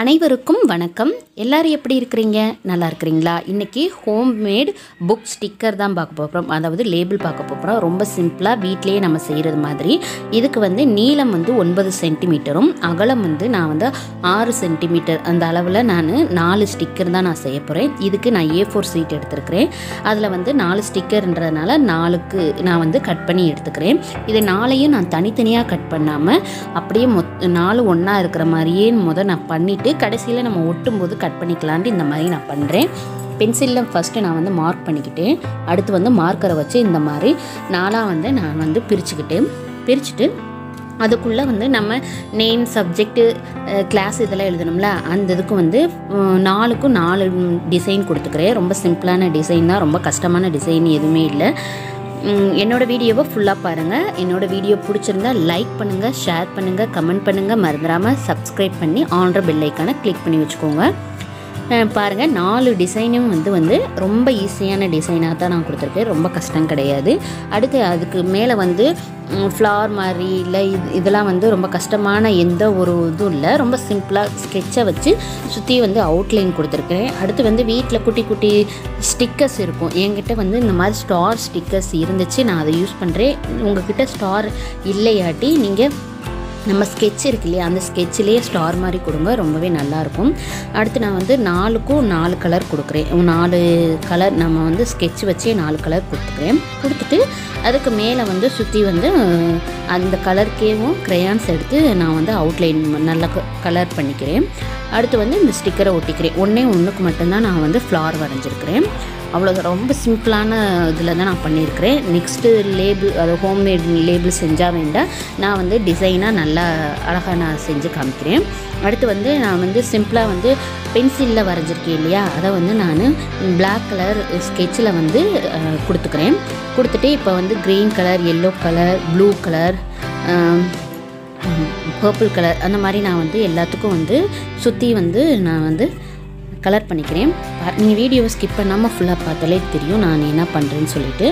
அனைவருக்கும் வணக்கம் எல்லாரும் எப்படி இருக்கிறீங்க நல்லா இருக்கிறீங்களா இன்றைக்கி ஹோம்மேட் புக் ஸ்டிக்கர் தான் பார்க்க போகிறோம் அதாவது லேபிள் பார்க்க போகிறோம் ரொம்ப சிம்பிளாக வீட்டிலேயே நம்ம செய்கிறது மாதிரி இதுக்கு வந்து நீளம் வந்து ஒன்பது சென்டிமீட்டரும் அகலம் வந்து நான் வந்து ஆறு சென்டிமீட்டர் அந்த அளவில் நான் நாலு ஸ்டிக்கர் தான் நான் செய்ய போகிறேன் இதுக்கு நான் ஏ ஃபோர் சீட் எடுத்துருக்கிறேன் அதில் வந்து நாலு ஸ்டிக்கர்ன்றதுனால நாலுக்கு நான் வந்து கட் பண்ணி எடுத்துக்கிறேன் இது நாளையும் நான் தனித்தனியாக கட் பண்ணாமல் அப்படியே மொத் நாலு ஒன்றா இருக்கிற மாதிரியே முத நான் பண்ணிவிட்டு கடைசியில் நம்ம ஒட்டும்போது கட் பண்ணிக்கலான்ட்டு இந்த மாதிரி நான் பண்ணுறேன் பென்சிலில் ஃபஸ்ட்டு நான் வந்து மார்க் பண்ணிக்கிட்டேன் அடுத்து வந்து மார்க்கரை வச்சு இந்த மாதிரி நாளாக வந்து நான் வந்து பிரிச்சுக்கிட்டேன் பிரிச்சுட்டு அதுக்குள்ளே வந்து நம்ம நேம் சப்ஜெக்ட்டு கிளாஸ் இதெல்லாம் எழுதணும்ல அந்த இதுக்கு வந்து உம், நாலுக்கும் நாலு டிசைன் கொடுத்துக்கிறேன் ரொம்ப சிம்பிளான டிசைன் தான் ரொம்ப கஷ்டமான டிசைன் எதுவுமே இல்லை உம், என்னோட வீடியோவை ஃபுல்லாக பாருங்கள் என்னோட வீடியோ பிடிச்சிருந்தா லைக் பண்ணுங்கள் ஷேர் பண்ணுங்கள் கமெண்ட் பண்ணுங்கள் மறந்துடாமல் சப்ஸ்கிரைப் பண்ணி ஆன்ற பெல் ஐக்கானை கிளிக் பண்ணி வச்சுக்கோங்க அஹ் பாருங்க நாலு டிசைனும் வந்து வந்து ரொம்ப ஈஸியான டிசைனாக தான் நான் கொடுத்துருக்கேன் ரொம்ப கஷ்டம் கிடையாது அடுத்து அதுக்கு மேலே வந்து ஃப்ளார் மாதிரி இல்லை இது இதெல்லாம் வந்து ரொம்ப கஷ்டமான எந்த ஒரு இதுவும் இல்லை ரொம்ப சிம்பிளாக ஸ்கெட்சை வச்சு சுற்றி வந்து அவுட்லைன் கொடுத்துருக்கேன் அடுத்து வந்து வீட்டில் குட்டி குட்டி ஸ்டிக்கர்ஸ் இருக்கும் என்கிட்ட வந்து இந்த மாதிரி ஸ்டார் ஸ்டிக்கர்ஸ் இருந்துச்சு நான் அதை யூஸ் பண்ணுறேன் உங்ககிட்ட ஸ்டார் இல்லையாட்டி நீங்கள் நம்ம ஸ்கெட்ச் இருக்கு இல்லையா அந்த ஸ்கெட்சிலேயே ஸ்டார் மாதிரி கொடுங்க ரொம்பவே நல்லாயிருக்கும் அடுத்து நான் வந்து நாலுக்கும் நாலு கலர் கொடுக்குறேன் நாலு கலர் நம்ம வந்து ஸ்கெட்ச் வச்சே நாலு கலர் கொடுத்துக்கிறேன் கொடுத்துட்டு அதுக்கு மேலே வந்து சுற்றி வந்து அஹ், அந்த கலருக்கேவும் க்ரையான்ஸ் எடுத்து நான் வந்து அவுட்லைன் நல்லா கலர் பண்ணிக்கிறேன் அடுத்து வந்து இந்த ஸ்டிக்கரை ஒட்டிக்கிறேன் ஒன்றே ஒன்றுக்கு மட்டும்தான் நான் வந்து ஃப்ளார் வரைஞ்சிருக்கிறேன் அவ்வளோ ரொம்ப சிம்பிளான இதில் தான் நான் பண்ணியிருக்கிறேன் நெக்ஸ்ட்டு லேபிள் அது ஹோம்மேட் லேபிள் செஞ்சால் வேண்டாம் நான் வந்து டிசைனாக நல்லா அழகாக நான் செஞ்சு காமிக்கிறேன் அடுத்து வந்து நான் வந்து சிம்பிளாக வந்து பென்சிலில் வரைஞ்சிருக்கேன் இல்லையா அதை வந்து நான் Black கலர் ஸ்கெட்சில் வந்து அஹ், கொடுத்துக்கிறேன் கொடுத்துட்டு இப்போ வந்து green colour yellow colour blue colour purple colour அந்த மாதிரி நான் வந்து எல்லாத்துக்கும் வந்து சுற்றி வந்து நான் வந்து கலர் பண்ணிக்கிறேன் நீங்கள் வீடியோவை ஸ்கிப் பண்ணாமல் ஃபுல்லாக பார்த்தாலே தெரியும் நான் என்ன பண்ணுறேன்னு சொல்லிட்டு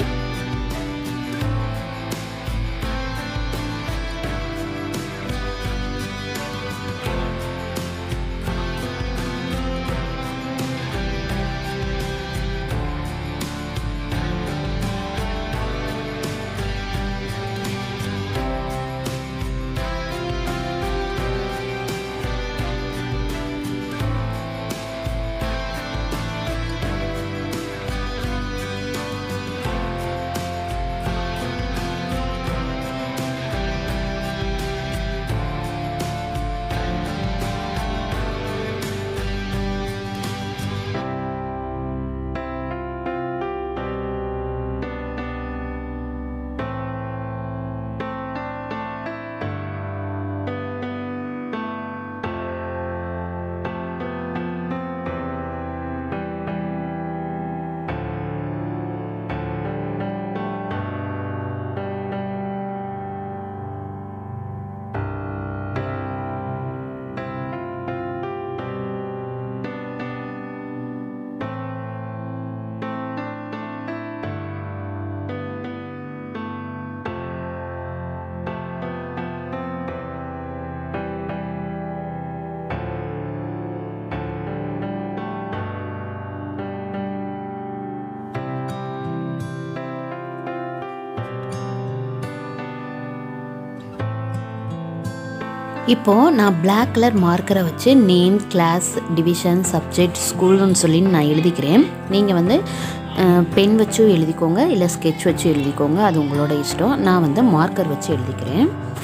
இப்போது நான் Black கலர் மார்க்கரை வச்சு நேம் கிளாஸ் டிவிஷன் சப்ஜெக்ட் ஸ்கூல்னு சொல்லி நான் எழுதிக்கிறேன் நீங்கள் வந்து பென் வச்சும் எழுதிக்கோங்க இல்லை ஸ்கெட்ச் வச்சு எழுதிக்கோங்க அது உங்களோட இஷ்டம் நான் வந்து மார்க்கர் வச்சு எழுதிக்கிறேன்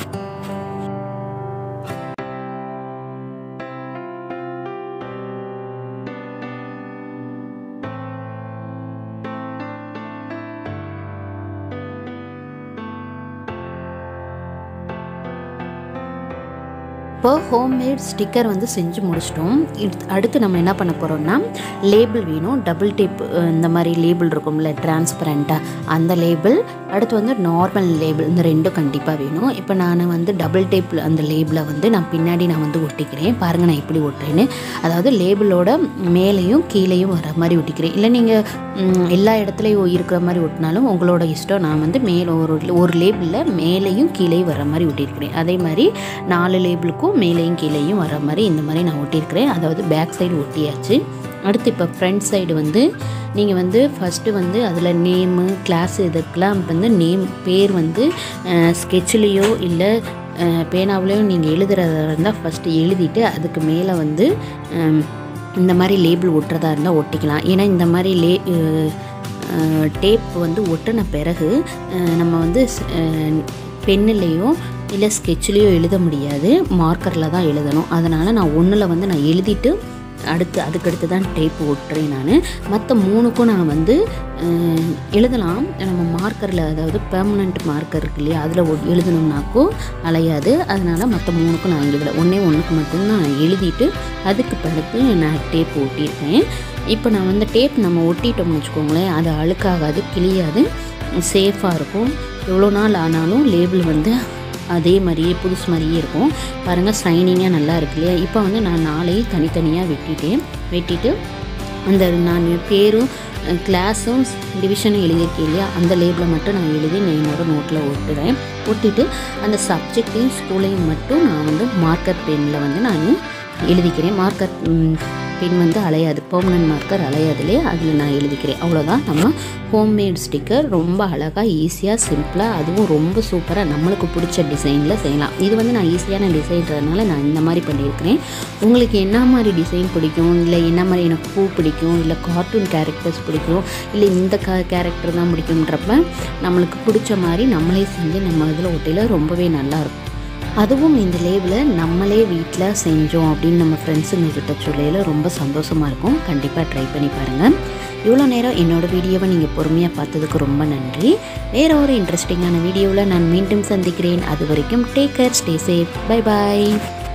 இப்போ ஹோம்மேட் ஸ்டிக்கர் வந்து செஞ்சு முடிச்சிட்டோம் இது- அடுத்து நம்ம என்ன பண்ண போகிறோம்னா லேபிள் வேணும் டபுள் டேப் இந்த மாதிரி லேபிள் இருக்கும்ல டிரான்ஸ்பரண்ட்டாக அந்த லேபிள் அடுத்து வந்து நார்மல் லேபிள் இந்த ரெண்டும் கண்டிப்பாக வேணும் இப்போ நான் வந்து டபுள் டேப் அந்த லேபிளை வந்து நான் பின்னாடி நான் வந்து ஒட்டிக்கிறேன் பாருங்கள் நான் எப்படி ஒட்டுறேன்னு அதாவது லேபிளோட மேலேயும் கீழேயும் வர மாதிரி ஒட்டிக்கிறேன் இல்லை நீங்கள் எல்லா இடத்துலையும் இருக்கிற மாதிரி ஒட்டினாலும் உங்களோட இஷ்டம் நான் வந்து மேலே ஒரு ஒரு லேபிளில் மேலேயும் கீழேயும் வர மாதிரி ஒட்டியிருக்கிறேன் அதே மாதிரி நாலு லேபிளுக்கும் மேலேயும் கீழேயும் வர மாதிரி இந்த மாதிரி நான் ஒட்டியிருக்கிறேன் அதாவது பேக் சைடு ஒட்டியாச்சு அடுத்து இப்போ ஃப்ரண்ட் சைடு வந்து நீங்கள் வந்து ஃபஸ்ட்டு வந்து அதில் நேமு கிளாஸ் இதுக்கெலாம் வந்து நேம் பேர் வந்து ஸ்கெட்ச்லேயோ இல்லை பேனாவிலையோ நீங்கள் எழுதுறதா இருந்தால் ஃபஸ்ட்டு எழுதிட்டு அதுக்கு மேலே வந்து அஹ், இந்த மாதிரி லேபிள் ஒட்டுறதா இருந்தால் ஒட்டிக்கலாம் ஏன்னா இந்த மாதிரி லே டேப் வந்து ஒட்டின பிறகு அஹ், நம்ம வந்து பென்னுலேயோ இல்லை ஸ்கெட்ச்லேயோ எழுத முடியாது மார்க்கரில் தான் எழுதணும் அதனால் நான் ஒன்றில் வந்து நான் எழுதிட்டு அடுத்து அதுக்கடுத்து தான் டேப் ஒட்டுறேன் நான் மற்ற மூணுக்கும் நான் வந்து அஹ், எழுதலாம் நம்ம மார்க்கரில் அதாவது பெர்மனண்ட் மார்க்கர் இருக்கு இல்லையா அதில் எழுதணும்னாக்கோ அலையாது அதனால் மற்ற மூணுக்கும் நான் எழுதலை ஒன்றே ஒன்றுக்கு மட்டும்தான் நான் எழுதிட்டு அதுக்கு பிறகு நான் டேப் ஒட்டியிருக்கேன் இப்போ நான் வந்து டேப் நம்ம ஒட்டிட்டோம்னு வச்சுக்கோங்களேன் அது அழுக்காகாது கிளியாது சேஃபாக இருக்கும் எவ்வளோ நாள் ஆனாலும் லேபிள் வந்து அதே மாதிரியே புதுசு மாதிரியே இருக்கும் பாருங்கள் ஷைனிங்காக நல்லா இருக்கு இல்லையா இப்போ வந்து நான் நாளையும் தனித்தனியாக வெட்டிட்டேன் வெட்டிட்டு அந்த நான் பேரும் கிளாஸும் டிவிஷனும் எழுதியிருக்கேன் இல்லையா அந்த லேபிளை மட்டும் நான் எழுதி நான் என்னோட நோட்டில் ஒட்டுறேன் ஒட்டிட்டு அந்த சப்ஜெக்டையும் ஸ்கூலையும் மட்டும் நான் வந்து மார்க்கர் பெனில் வந்து நான் எழுதிக்கிறேன் மார்க்கர் பென் வந்து அலையாது பெர்மனன்ட் மார்க்கர் அலையாது இல்லையா அதில் நான் எழுதிக்கிறேன் அவ்வளோதான் நம்ம ஹோம்மேட் ஸ்டிக்கர் ரொம்ப அழகாக ஈஸியாக சிம்பிளாக அதுவும் ரொம்ப சூப்பராக நம்மளுக்கு பிடிச்ச டிசைனில் செய்யலாம் இது வந்து நான் ஈஸியான டிசைன்றதுனால நான் இந்த மாதிரி பண்ணியிருக்கிறேன் உங்களுக்கு என்ன மாதிரி டிசைன் பிடிக்கும் இல்லை என்ன மாதிரி எனக்கு பூ பிடிக்கும் இல்லை கார்ட்டூன் கேரக்டர்ஸ் பிடிக்கும் இல்லை இந்த க கேரக்டர் தான் பிடிக்குன்றப்ப நம்மளுக்கு பிடிச்ச மாதிரி நம்மளே செஞ்சு நம்ம இதில் ஒட்டையில் ரொம்பவே நல்லாயிருக்கும் அதுவும் இந்த லேபிளை நம்மளே வீட்டில் செஞ்சோம் அப்படின்னு நம்ம ஃப்ரெண்ட்ஸுங்க கிட்ட சொல்லையில் ரொம்ப சந்தோஷமாக இருக்கும் கண்டிப்பாக ட்ரை பண்ணி பாருங்கள் இவ்வளோ நேரம் என்னோடய வீடியோவை நீங்கள் பொறுமையாக பார்த்ததுக்கு ரொம்ப நன்றி வேற ஒரு இன்ட்ரெஸ்டிங்கான வீடியோவில் நான் மீண்டும் சந்திக்கிறேன் அது வரைக்கும் take care stay safe bye பாய்